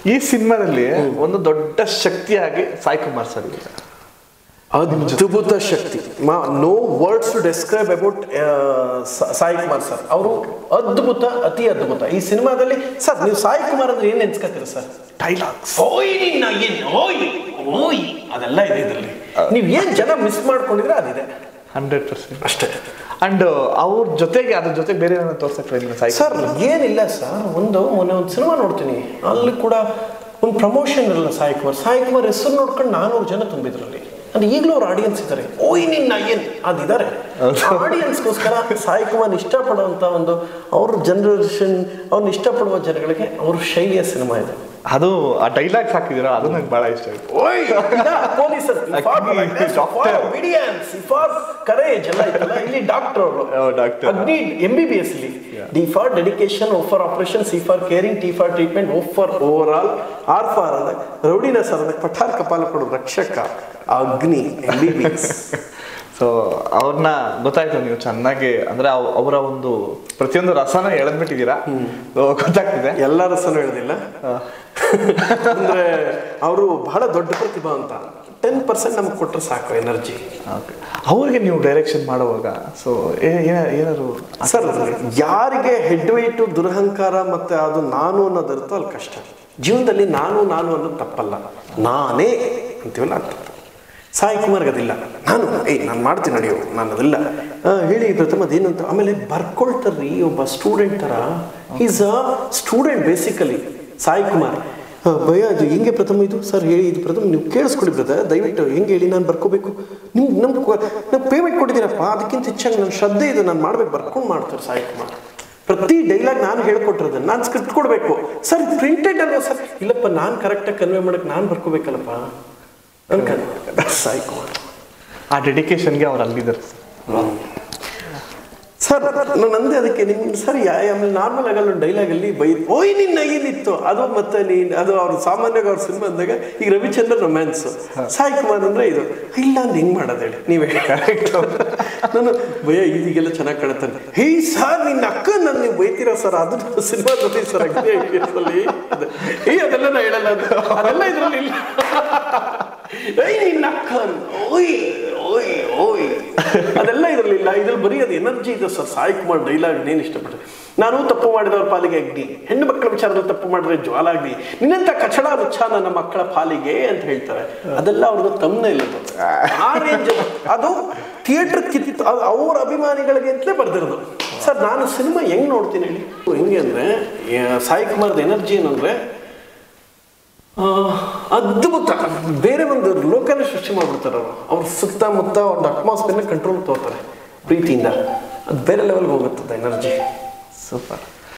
ಈ ಸಿನಿಮಾದಲ್ಲಿ ಒಂದು ದೊಡ್ಡ ಶಕ್ತಿಯಾಗಿ ಸಾಯಿ ಕುಮಾರ್ ಸರ್ ಇದೆ ಅದ್ಭುತ ಶಕ್ತಿ no words to describe about Sai Kumar sir ಅವರು ಅದ್ಭುತ ಅತಿ ಅದ್ಭುತ ಈ ಸಿನಿಮಾದಲ್ಲಿ ಸರ್ ನೀವು ಸಾಯಿ ಕುಮಾರ್ ಅಂದ್ರೆ ಏನ್ ನೆನ್ಸ್ಕೊತೀರ ಸರ್ ಡೈಲಾಗ್ಸ್ ಓಯ್ ನಿನ್ನ ಏನ್ ಓಯ್ ಓಯ್ ಅದೆಲ್ಲ ಇದೆ ಇದರಲ್ಲಿ ನೀವು ಏನ್ ಜನ ಮಿಸ್ ಮಾಡ್ಕೊಂಡಿದ್ರೆ ಅದಿದೆ ಹಂಡ್ರೆಡ್ ಪರ್ಸೆಂಟ್ ಅಷ್ಟೇ ಅಂಡ್ ಅವ್ರ ಜೊತೆಗೆ ಅದ್ರ ಜೊತೆಗೆ ಬೇರೆ ಏನೋ ತೋರ್ಸಕ್ ಟ್ರೈ ಸಾಯಿ ಸರ್ ಏನಿಲ್ಲ ಸರ್ ಒಂದು ಮೊನ್ನೆ ಒಂದು ಸಿನಿಮಾ ನೋಡ್ತೀನಿ ಅಲ್ಲಿ ಕೂಡ ಒಂದು ಪ್ರಮೋಷನ್ ಇರಲ್ಲ ಸಾಯಿ ಕುಮಾರ್ ಸಾಯಿ ಕುಮಾರ್ ಹೆಸರು ನೋಡ್ಕೊಂಡು ನಾನೂರು ಜನ ತುಂಬಿದ್ರಲ್ಲಿ ಅಂದ್ರೆ ಈಗಲೂ ಅವ್ರ ಆಡಿಯನ್ಸ್ ಇದ್ದಾರೆ ಓಯ್ ನಿನ್ನ ಏನ್ ಅದಿದ್ದಾರೆ ಆಡಿಯನ್ಸ್ಗೋಸ್ಕರ ಸಾಯಿ ಕುಮಾರ್ ಇಷ್ಟಪಡುವಂತ ಒಂದು ಅವ್ರ ಜನರೇಷನ್ ಅವ್ರನ್ನ ಇಷ್ಟಪಡುವ ಜನಗಳಿಗೆ ಅವ್ರ ಶೈಲಿಯ ಸಿನಿಮಾ ಇದೆ ಅದು ಆ ಡೈಲಾಗ್ಸ್ ಹಾಕಿದಿರ ಅದು ನಂಗೆ ಬಹಳ ಇಷ್ಟ ಆಯ್ತು ಓಯ್ ಪೊಲೀಸರ್ Doctor. ಫಾರ್ ಕರೇಜ್ ಎಲ್ಲ ಇತ್ತಲ್ಲ ಇಲ್ಲಿ ಡಾಕ್ಟರ್ ಅವರು Oh, doctor. Agni M B B S ಇಲ್ಲಿ D for dedication O for operation C for caring T for treatment O for overall R for ಅದ ರೌಡಿನ ಸರ್ ಅದಕ್ಕೆ ಪಠಾರ್ ಕಪಾಲ ಕೊಡು ರಕ್ಷಕ Agni M B B S so ಅವ್ರನ್ನ ಗೊತ್ತಾಯ್ತು ನೀವು ಚೆನ್ನಾಗಿ ಅಂದ್ರೆ ಅವ್- ಅವರ ಒಂದು ಪ್ರತಿಯೊಂದು ರಸನ ಎಳೆದ್ಬಿಟ್ಟಿದ್ದೀರಾ So, ಗೊತ್ತಾಗ್ತಿದೆ ಎಲ್ಲ ರಸನೂ ಹೇಳೋದಿಲ್ಲ ಅಂದ್ರೆ ಅವರು ಬಹಳ ದೊಡ್ಡ ಪ್ರತಿಭಾ ಅಂತ ಟೆನ್ ಪರ್ಸೆಂಟ್ ನಮ್ಗೆ ಕೊಟ್ಟರೆ ಸಾಕು ಎನರ್ಜಿ Okay. ಅವ್ರಿಗೆ ನೀವು ಡೈರೆಕ್ಷನ್ ಮಾಡುವಾಗ ಸೊ ಏನಾದ್ರು ಸರ್ ಯಾರಿಗೆ ಹೆಡ್ ವೆಯ್ಟು ದುರಹಂಕಾರ ಮತ್ತೆ ಅದು ನಾನು ಅನ್ನೋದಿರುತ್ತೋ ಅಲ್ಲಿ ಕಷ್ಟ ಜೀವನದಲ್ಲಿ ನಾನು ನಾನು ಅನ್ನೋದು ತಪ್ಪಲ್ಲ ನಾನೇ ಅಂತೀವಲ್ಲ ಅದು ತಪ್ಪು ಸಾಯಿ ಕುಮಾರ್ಗೆ ಅದಿಲ್ಲ ನಾನು ಏಯ್ ನಾನು ಮಾಡ್ತೀನಿ ನಡೆಯೋ ನಾನು ಅದಿಲ್ಲ ಆ, ಹೇಳಿ ಪ್ರಥಮ ಅದೇನು ಅಂತ ಆಮೇಲೆ ಬರ್ಕೊಳ್ತಾರ್ರಿ ಒಬ್ಬ ಸ್ಟೂಡೆಂಟ್ ಥರ is a student basically Sai Kumar ಆ, ಭಯ ಅದು ಹೆಂಗೆ ಪ್ರಥಮ ಇದು ಸರ್ ಹೇಳಿ ಇದು ಪ್ರಥಮ ನೀವು ಕೇಳಿಸ್ಕೊಳ್ಳಿ ಬ್ರದರ್ ದಯವಿಟ್ಟು ಹೆಂಗೆ ಹೇಳಿ ನಾನು ಬರ್ಕೋಬೇಕು ನಿಮ್ಗೆ ನಮ್ಗೆ ನಾವು ಪೇಮೆಂಟ್ ಕೊಟ್ಟಿದ್ದೀರಪ್ಪ ಅದಕ್ಕಿಂತ ಹೆಚ್ಚಾಗಿ ನನ್ನ ಶ್ರದ್ಧೆ ಇದು ನಾನು ಮಾಡ್ಬೇಕು ಬರ್ಕೊಂಡು ಮಾಡ್ತಾರೆ ಸಾಯಿ ಕುಮಾರ್ ಪ್ರತಿ ಡೈಲಾಗ್ ನಾನು ಹೇಳ್ಕೊಟ್ಟಿರೋದು ನಾನು ಸ್ಕ್ರಿಪ್ಟ್ ಕೊಡಬೇಕು ಸರ್ ಪ್ರಿಂಟೆಡ್ ಅಲ್ವಾ ಸರ್ ಇಲ್ಲಪ್ಪ ನಾನು ಕರೆಕ್ಟಾಗಿ ಕನ್ವೆ ಮಾಡಕ್ಕೆ ನಾನು ಬರ್ಕೋಬೇಕಲ್ಲಪ್ಪ ಅನ್ಕೊಂಡು ಸಾಯಿ ಕುಮಾರ್ ಆ ಡೆಡಿಕೇಶನ್ಗೆ ಅವ್ರು ಅಲ್ಲಿದ್ದಾರೆ ಸರ್ ನಾನು ಅಂದೆ ಅದಕ್ಕೆ ನಿಮ್ ಸರಿ ಆಮೇಲೆ ನಾರ್ಮಲ್ ಆಗಲ್ಲ ಒಂದು ಡೈಲಾಗ್ ಅಲ್ಲಿ ಬೈ ಓಯ್ ನಿನ್ನ ಏನಿತ್ತು ಅದು ಮತ್ತೆ ನೀನ್ ಅದು ಅವ್ರು ಸಾಮಾನ್ಯವಾಗಿ ಅವ್ರ ಸಿನಿಮಾ ಅಂದಾಗ ಈಗ ರವಿಚಂದ್ರನ್ ರೊಮ್ಯಾನ್ಸ್ ಸಾಯಿ ಕುಮಾರ್ ಅಂದ್ರೆ ಇದು ಇಲ್ಲ ಅಂದ್ರೆ ಹೆಂಗ್ ಮಾಡೋದು ಹೇಳಿ ನೀವೇ ಕರೆಕ್ಟ್ ನಾನು ಭಯ ಇದೀಗೆಲ್ಲ ಚೆನ್ನಾಗಿ ಕಾಣುತ್ತಾನೆ ಹೇ ಸರ್ ನಿನ್ನ ಅಕ್ಕ ನನ್ನ ನೀವು ಬೈತೀರಾ ಸರ್ ಅದು ಸಿನಿಮಾದಲ್ಲಿ ಸರ್ ಅಗ್ನಿ ಅಲ್ಲಿ ಏ ಅದೆಲ್ಲ ನಾ ಹೇಳಲ್ಲ ಅದು ಅದೆಲ್ಲ ಇದ್ರಲ್ಲಿ ಇಲ್ಲ ಏಯ್ ನಿನ್ನ ಅಕ್ಕ ಓಯ್ ಓಯ್ ಓಯ್ ಅದೆಲ್ಲ ಇರಲಿಲ್ಲ ಇದ್ರಲ್ಲಿ ಬರೀ ಅದು ಎನರ್ಜಿ ಇದೆ ಸರ್ ಸಾಯಿ ಕುಮಾರ್ ಡೈಲಾಗ್ ನೇನು ಇಷ್ಟಪಟ್ಟೆ ನಾನು ತಪ್ಪು ಮಾಡಿದವ್ರ ಪಾಲಿಗೆ ಅಗ್ನಿ ಹೆಣ್ಣು ಮಕ್ಕಳ ವಿಚಾರದಲ್ಲಿ ತಪ್ಪು ಮಾಡಿದ್ರೆ ಜ್ವಾಲಾಗ್ನಿ ನಿನ್ನಂತ ಕಚಡ ರುಚ ನನ್ನ ಮಕ್ಕಳ ಪಾಲಿಗೆ ಅಂತ ಹೇಳ್ತಾರೆ ಅದೆಲ್ಲ ಅವ್ರದ್ದು ತಮ್ಮನೇ ಇಲ್ಲ ಆ ರೇಂಜ್ ಅದು ಥಿಯೇಟರ್ ಕಿತ್ತು ಅದು ಅವ್ರ ಅಭಿಮಾನಿಗಳಿಗೆ ಅಂತಲೇ ಬರ್ದಿರೋದು ಸರ್ ನಾನು ಸಿನಿಮಾ ಹೆಂಗ್ ನೋಡ್ತೀನಿ ಹೇಳಿ ಹೆಂಗೆ ಅಂದ್ರೆ ಆ, ಸಾಯಿ ಕುಮಾರ್ದ ಎನರ್ಜಿ ಏನಂದ್ರೆ ಆ, ಅದ್ಭುತ ಬೇರೆ ಒಂದು ಲೋಕನೇ ಸೃಷ್ಟಿ ಮಾಡ್ಬಿಡ್ತಾರೆ ಅವರು ಅವ್ರ ಸುತ್ತಮುತ್ತ ಒಂದು ಅಟ್ಮಾಸ್ಫಿಯರ್ನ ಕಂಟ್ರೋಲ್ ತಗೋತಾರೆ ಪ್ರೀತಿಯಿಂದ ಅದು ಬೇರೆ ಲೆವೆಲ್ಗೆ ಹೋಗುತ್ತದೆ ಎನರ್ಜಿ ಸೂಪರ್